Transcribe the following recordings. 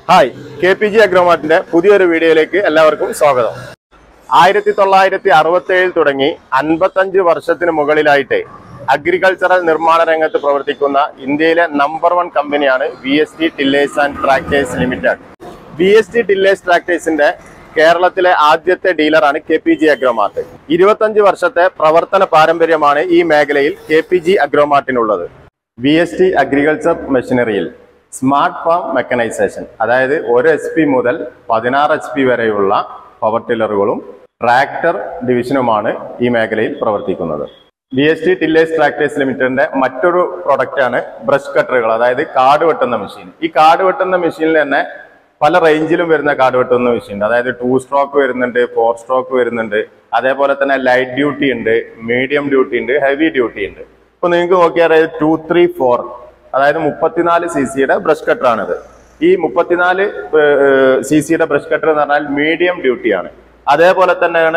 hi K P G അഗ്രോമാർട്ടിന്റെ പുതിയൊരു വീഡിയോയിലേക്ക് എല്ലാവർക്കും സ്വാഗതം ആയിരത്തി തൊള്ളായിരത്തി അറുപത്തി ഏഴിൽ തുടങ്ങി അൻപത്തഞ്ച് വർഷത്തിന് മുകളിലായിട്ട് അഗ്രികൾച്ചറൽ നിർമ്മാണ രംഗത്ത് പ്രവർത്തിക്കുന്ന ഇന്ത്യയിലെ നമ്പർ വൺ കമ്പനിയാണ് V S T tillers and tractors limited V S T tillers ട്രാക്ടേഴ്സിന്റെ കേരളത്തിലെ ആദ്യത്തെ ഡീലറാണ് കെ പി ജി അഗ്രോമാർട്ട് ഇരുപത്തഞ്ച് വർഷത്തെ പ്രവർത്തന പാരമ്പര്യമാണ് ഈ മേഖലയിൽ കെ പി ജി അഗ്രോമാർട്ടിനുള്ളത് വി എസ് ടി അഗ്രികൾച്ചർ മെഷീനറിയിൽ സ്മാർട്ട് ഫാം മെക്കനൈസേഷൻ അതായത് ഒരു എച്ച് പി മുതൽ പതിനാറ് എച്ച് പി വരെയുള്ള പവർ ടില്ലറുകളും ട്രാക്ടർ ഡിവിഷനുമാണ് ഈ മേഖലയിൽ പ്രവർത്തിക്കുന്നത് B S T tillers tractors ലിമിറ്റഡിന്റെ മറ്റൊരു പ്രൊഡക്റ്റാണ് ബ്രഷ് കട്ടറുകൾ അതായത് കാട് വെട്ടുന്ന മെഷീൻ ഈ കാട് വെട്ടുന്ന മെഷീനിൽ തന്നെ പല റേഞ്ചിലും വരുന്ന കാട് വെട്ടുന്ന മെഷീൻ ഉണ്ട് അതായത് ടു സ്ട്രോക്ക് വരുന്നുണ്ട് ഫോർ സ്ട്രോക്ക് വരുന്നുണ്ട് അതേപോലെ തന്നെ ലൈറ്റ് ഡ്യൂട്ടി ഉണ്ട് മീഡിയം ഡ്യൂട്ടി ഉണ്ട് ഹെവി ഡ്യൂട്ടി ഉണ്ട് ഇപ്പൊ നിങ്ങൾക്ക് നോക്കിയാൽ അതായത് ടു ത്രീ ഫോർ അതായത് മുപ്പത്തിനാല് സി സിയുടെ ബ്രഷ് കട്ടറാണിത് ഈ മുപ്പത്തിനാല് സി സിയുടെ ബ്രഷ് കട്ടർ എന്ന് പറഞ്ഞാൽ മീഡിയം ഡ്യൂട്ടിയാണ് അതേപോലെ തന്നെയാണ്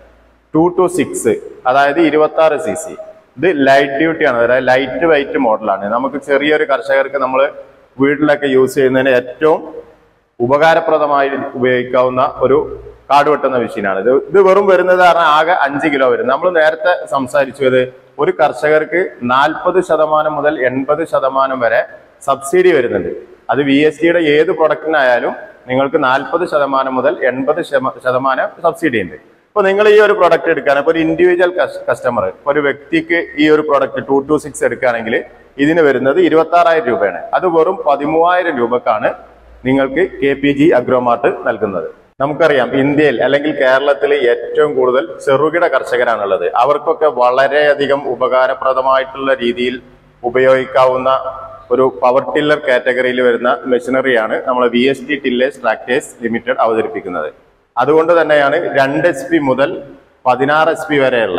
ടു ടു സിക്സ് അതായത് ഇരുപത്തി ആറ് സി സി ഇത് ലൈറ്റ് ഡ്യൂട്ടിയാണ് അതായത് ലൈറ്റ് വെയിറ്റ് മോഡലാണ് നമുക്ക് ചെറിയൊരു കർഷകർക്ക് നമ്മൾ വീട്ടിലൊക്കെ യൂസ് ചെയ്യുന്നതിന് ഏറ്റവും ഉപകാരപ്രദമായി ഉപയോഗിക്കാവുന്ന ഒരു കാട് വെട്ടുന്ന മെഷീനാണ് ഇത് ഇത് വെറും വരുന്നത് കാരണം ആകെ അഞ്ച് കിലോ വരും നമ്മൾ നേരത്തെ സംസാരിച്ചത് ഒരു കർഷകർക്ക് നാൽപ്പത് ശതമാനം മുതൽ എൺപത് ശതമാനം വരെ സബ്സിഡി വരുന്നുണ്ട് അത് വി എസ് ടിയുടെ ഏത് പ്രൊഡക്റ്റിനായാലും നിങ്ങൾക്ക് നാൽപ്പത് ശതമാനം മുതൽ എൺപത് ശതമാനം സബ്സിഡി ഉണ്ട് ഇപ്പൊ നിങ്ങൾ ഈ ഒരു പ്രൊഡക്റ്റ് എടുക്കാൻ ഇപ്പൊ ഒരു ഇൻഡിവിജ്വൽ കസ്റ്റമർ ഒരു വ്യക്തിക്ക് ഈ ഒരു പ്രൊഡക്റ്റ് ടു ടു സിക്സ് എടുക്കുകയാണെങ്കിൽ ഇതിന് വരുന്നത് ഇരുപത്തി ആറായിരം രൂപയാണ് അത് വെറും പതിമൂവായിരം രൂപക്കാണ് നിങ്ങൾക്ക് കെ പി ജി അഗ്രോമാർട്ട് നൽകുന്നത് നമുക്കറിയാം ഇന്ത്യയിൽ അല്ലെങ്കിൽ കേരളത്തിൽ ഏറ്റവും കൂടുതൽ ചെറുകിട കർഷകരാണുള്ളത് അവർക്കൊക്കെ വളരെയധികം ഉപകാരപ്രദമായിട്ടുള്ള രീതിയിൽ ഉപയോഗിക്കാവുന്ന ഒരു പവർ ടില്ലർ കാറ്റഗറിയിൽ വരുന്ന മെഷീനറിയാണ് നമ്മൾ V S T tillers tractors limited അവതരിപ്പിക്കുന്നത് അതുകൊണ്ട് തന്നെയാണ് രണ്ട് എച്ച് പി മുതൽ പതിനാറ് എച്ച് പി വരെയുള്ള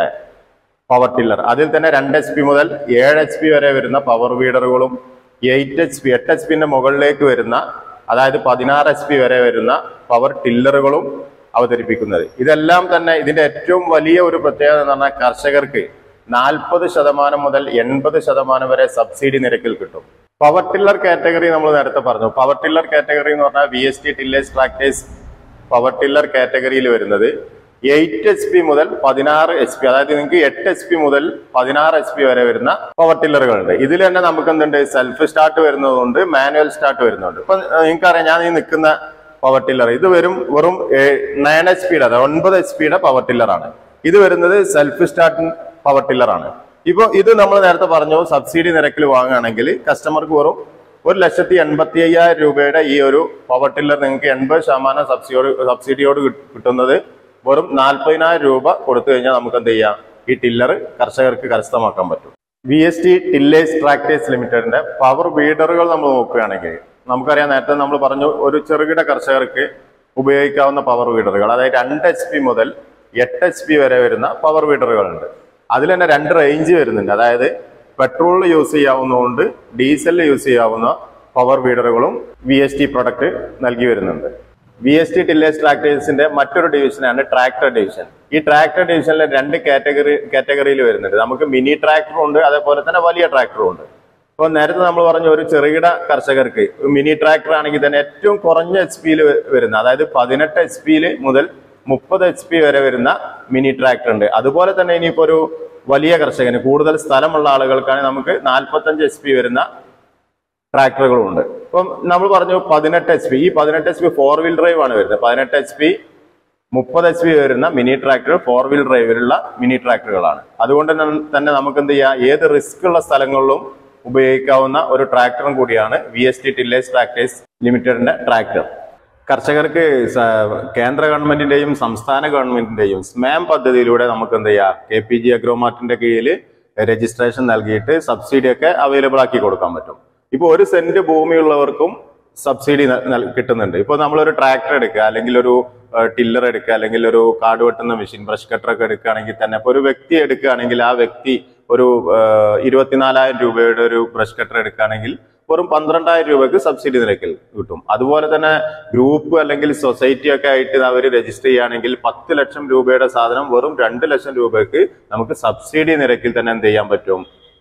പവർ ടില്ലർ അതിൽ തന്നെ രണ്ട് എച്ച് പി മുതൽ ഏഴ് എച്ച് പി വരെ വരുന്ന പവർ വീഡറുകളും എയ്റ്റ് എച്ച് പി എട്ട് എച്ച് പിന്റെ മുകളിലേക്ക് വരുന്ന അതായത് പതിനാറ് എച്ച് പി വരെ വരുന്ന പവർ ടില്ലറുകളും അവതരിപ്പിക്കുന്നത് ഇതെല്ലാം തന്നെ ഇതിന്റെ ഏറ്റവും വലിയ ഒരു പ്രത്യേകത എന്ന് പറഞ്ഞാൽ കർഷകർക്ക് നാൽപ്പത് ശതമാനം മുതൽ എൺപത് ശതമാനം വരെ സബ്സിഡി നിരക്കിൽ കിട്ടും പവർ ടില്ലർ കാറ്റഗറി നമ്മൾ നേരത്തെ പറഞ്ഞു പവർ ടില്ലർ കാറ്റഗറി എന്ന് പറഞ്ഞാൽ V S T tillers tractors power tiller കാറ്റഗറിയിൽ വരുന്നത് എയ്റ്റ് എച്ച് പി മുതൽ പതിനാറ് എച്ച് പി അതായത് നിങ്ങൾക്ക് എട്ട് എച്ച് പി മുതൽ പതിനാറ് എച്ച് പി വരെ വരുന്ന പവർ ടില്ലറുകളുണ്ട് ഇതിൽ തന്നെ നമുക്ക് എന്തുണ്ട് സെൽഫ് സ്റ്റാർട്ട് വരുന്നതുകൊണ്ട് മാനുവൽ സ്റ്റാർട്ട് വരുന്നുണ്ട് ഇപ്പൊ നിങ്ങൾക്കറിയാം ഞാൻ ഈ നിൽക്കുന്ന പവർ ടില്ലർ ഇത് വരും വെറും നയൻ എച്ച് പിയുടെ അതായത് ഒൻപത് എച്ച് പിയുടെ പവർ ടില്ലറാണ് ഇത് വരുന്നത് സെൽഫ് സ്റ്റാർട്ട് പവർ ടില്ലറാണ് ഇപ്പൊ ഇത് നമ്മൾ നേരത്തെ പറഞ്ഞു സബ്സിഡി നിരക്കിൽ വാങ്ങുകയാണെങ്കിൽ കസ്റ്റമർക്ക് വെറും ഒരു ലക്ഷത്തി എൺപത്തി അയ്യായിരം രൂപയുടെ ഈ ഒരു പവർ ടില്ലർ നിങ്ങൾക്ക് എൺപത് ശതമാനം സബ്സിഡിയോട് സബ്സിഡിയോട് കിട്ട്- കിട്ടുന്നത് വെറും നാൽപ്പതിനായിരം രൂപ കൊടുത്തു കഴിഞ്ഞാൽ നമുക്ക് എന്ത് ചെയ്യാം ഈ ടില്ലർ കർഷകർക്ക് കരസ്ഥമാക്കാൻ പറ്റും V S T tillers tractors ലിമിറ്റഡിന്റെ പവർ വീഡറുകൾ നമ്മൾ നോക്കുകയാണെങ്കിൽ നമുക്കറിയാം നേരത്തെ നമ്മൾ പറഞ്ഞു ഒരു ചെറുകിട കർഷകർക്ക് ഉപയോഗിക്കാവുന്ന പവർ വീഡറുകൾ അതായത് രണ്ട് എച്ച് പി മുതൽ എട്ട് എച്ച് പി വരെ വരുന്ന പവർ വീഡറുകളുണ്ട് അതിൽ തന്നെ രണ്ട് റേഞ്ച് വരുന്നുണ്ട് അതായത് പെട്രോളിൽ യൂസ് ചെയ്യാവുന്നതുകൊണ്ട് ഡീസലിൽ യൂസ് ചെയ്യാവുന്ന പവർ വീഡറുകളും വി എസ് ടി പ്രൊഡക്റ്റ് നൽകി വരുന്നുണ്ട് വി എസ് ടി ടില്ലേഴ്സ് ട്രാക്ടേഴ്സിന്റെ മറ്റൊരു ഡിവിഷനാണ് ട്രാക്ടർ ഡിവിഷൻ ഈ ട്രാക്ടർ ഡിവിഷനിൽ രണ്ട് കാറ്റഗറി കാറ്റഗറിയിൽ വരുന്നുണ്ട് നമുക്ക് മിനി ട്രാക്ടറും ഉണ്ട് അതേപോലെ തന്നെ വലിയ ട്രാക്ടറും ഉണ്ട് അപ്പോൾ നേരത്തെ നമ്മൾ പറഞ്ഞ ഒരു ചെറുകിട കർഷകർക്ക് മിനി ട്രാക്ടർ ആണെങ്കിൽ തന്നെ ഏറ്റവും കുറഞ്ഞ എച്ച് പിയിൽ വരുന്ന അതായത് പതിനെട്ട് എച്ച് പിയിൽ മുതൽ മുപ്പത് എച്ച് പി വരെ വരുന്ന മിനി ട്രാക്ടർ ഉണ്ട് അതുപോലെ തന്നെ ഇനിയിപ്പോ ഒരു വലിയ കർഷകന് കൂടുതൽ സ്ഥലമുള്ള ആളുകൾക്കാണെങ്കിൽ നമുക്ക് നാൽപ്പത്തഞ്ച് എച്ച് പി വരുന്ന ട്രാക്ടറുകളും ഉണ്ട് ഇപ്പം നമ്മൾ പറഞ്ഞു പതിനെട്ട് എച്ച് പി ഈ പതിനെട്ട് H P four wheel drive ആണ് വരുന്നത് പതിനെട്ട് എച്ച് പി മുപ്പത് എച്ച് പി വരുന്ന മിനി ട്രാക്ടർ ഫോർ വീൽ ഡ്രൈവിലുള്ള മിനി ട്രാക്ടറുകളാണ് അതുകൊണ്ട് തന്നെ- തന്നെ നമുക്ക് എന്ത് ചെയ്യാം ഏത് റിസ്ക് ഉള്ള സ്ഥലങ്ങളിലും ഉപയോഗിക്കാവുന്ന ഒരു ട്രാക്ടറും കൂടിയാണ് V S T tillers tractors ലിമിറ്റഡിന്റെ ട്രാക്ടർ കർഷകർക്ക് സ- കേന്ദ്ര ഗവൺമെന്റിന്റെയും സംസ്ഥാന ഗവൺമെന്റിന്റെയും സ്മാം പദ്ധതിയിലൂടെ നമുക്ക് എന്ത് ചെയ്യാം കെ പി ജി അഗ്രോമാർട്ടിന്റെ കീഴിൽ രജിസ്ട്രേഷൻ നൽകിയിട്ട് സബ്സിഡി ഒക്കെ അവൈലബിൾ ആക്കി കൊടുക്കാൻ പറ്റും ഇപ്പൊ ഒരു സെന്റ് ഭൂമിയുള്ളവർക്കും സബ്സിഡി ന- നൽ- കിട്ടുന്നുണ്ട് ഇപ്പൊ നമ്മളൊരു ട്രാക്ടർ എടുക്കുക അല്ലെങ്കിൽ ഒരു ടില്ലർ എടുക്കുക അല്ലെങ്കിൽ ഒരു കാട് വെട്ടുന്ന മെഷീൻ ബ്രഷ് കട്ടർ ഒക്കെ എടുക്കുകയാണെങ്കിൽ തന്നെ ഇപ്പൊ ഒരു വ്യക്തി എടുക്കുകയാണെങ്കിൽ ആ വ്യക്തി ഒരു ആ, ഇരുപത്തിനാലായിരം രൂപയുടെ ഒരു ബ്രഷ് കട്ടർ എടുക്കുകയാണെങ്കിൽ വെറും പന്ത്രണ്ടായിരം രൂപയ്ക്ക് സബ്സിഡി നിരക്കിൽ കിട്ടും അതുപോലെ തന്നെ ഗ്രൂപ്പ് അല്ലെങ്കിൽ സൊസൈറ്റി ഒക്കെ ആയിട്ട് അവർ രജിസ്റ്റർ ചെയ്യുകയാണെങ്കിൽ പത്ത് ലക്ഷം രൂപയുടെ സാധനം വെറും രണ്ട് ലക്ഷം രൂപയ്ക്ക് നമുക്ക് സബ്സിഡി നിരക്കിൽ തന്നെ എന്ത് ചെയ്യാൻ പറ്റും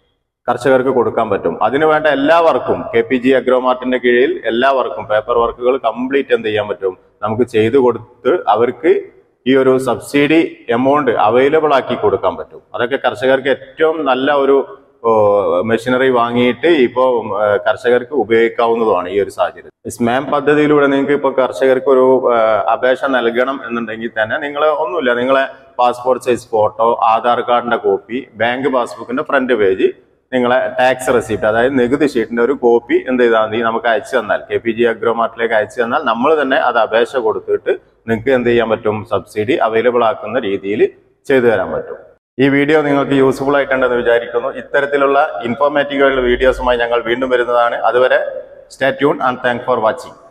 കർഷകർക്ക് കൊടുക്കാൻ പറ്റും അതിനു വേണ്ട എല്ലാ വർക്കും കെ പി ജി അഗ്രോമാർട്ടിന്റെ കീഴിൽ എല്ലാ വർക്കും പേപ്പർ വർക്കുകൾ കംപ്ലീറ്റ് എന്ത് ചെയ്യാൻ പറ്റും നമുക്ക് ചെയ്തു കൊടുത്ത് അവർക്ക് ഈ ഒരു സബ്സിഡി എമൗണ്ട് അവൈലബിൾ ആക്കി കൊടുക്കാൻ പറ്റും അതൊക്കെ കർഷകർക്ക് ഏറ്റവും നല്ല ഒരു മെഷീനറി വാങ്ങിയിട്ട് ഇപ്പോൾ കർഷകർക്ക് ഉപയോഗിക്കാവുന്നതുമാണ് ഈ ഒരു സാഹചര്യം സ്മാം പദ്ധതിയിലൂടെ നിങ്ങൾക്ക് ഇപ്പോൾ കർഷകർക്ക് ഒരു ആ, അപേക്ഷ നൽകണം എന്നുണ്ടെങ്കിൽ തന്നെ നിങ്ങൾ ഒന്നുമില്ല നിങ്ങളെ പാസ്പോർട്ട് സൈസ് ഫോട്ടോ ആധാർ കാർഡിന്റെ കോപ്പി ബാങ്ക് പാസ്ബുക്കിന്റെ ഫ്രണ്ട് പേജ് നിങ്ങളെ ടാക്സ് റെസിപ്റ്റ് അതായത് നികുതി ഷീറ്റിന്റെ ഒരു കോപ്പി എന്ത് ചെയ്താൽ മതി നമുക്ക് അയച്ചു തന്നാൽ കെ പി ജി അഗ്രോമാർട്ടിലേക്ക് അയച്ചു തന്നാൽ നമ്മൾ തന്നെ അത് അപേക്ഷ കൊടുത്തിട്ട് നിങ്ങൾക്ക് എന്ത് ചെയ്യാൻ പറ്റും സബ്സിഡി അവൈലബിൾ ആക്കുന്ന രീതിയിൽ ചെയ്തു തരാൻ പറ്റും ഈ വീഡിയോ നിങ്ങൾക്ക് യൂസ്ഫുൾ ആയിട്ടുണ്ടെന്ന് വിചാരിക്കുന്നു ഇത്തരത്തിലുള്ള ഇൻഫോർമേറ്റീവ് വീഡിയോസുമായി ഞങ്ങൾ വീണ്ടും വരുന്നതാണ് അതുവരെ stay tune and thank for watching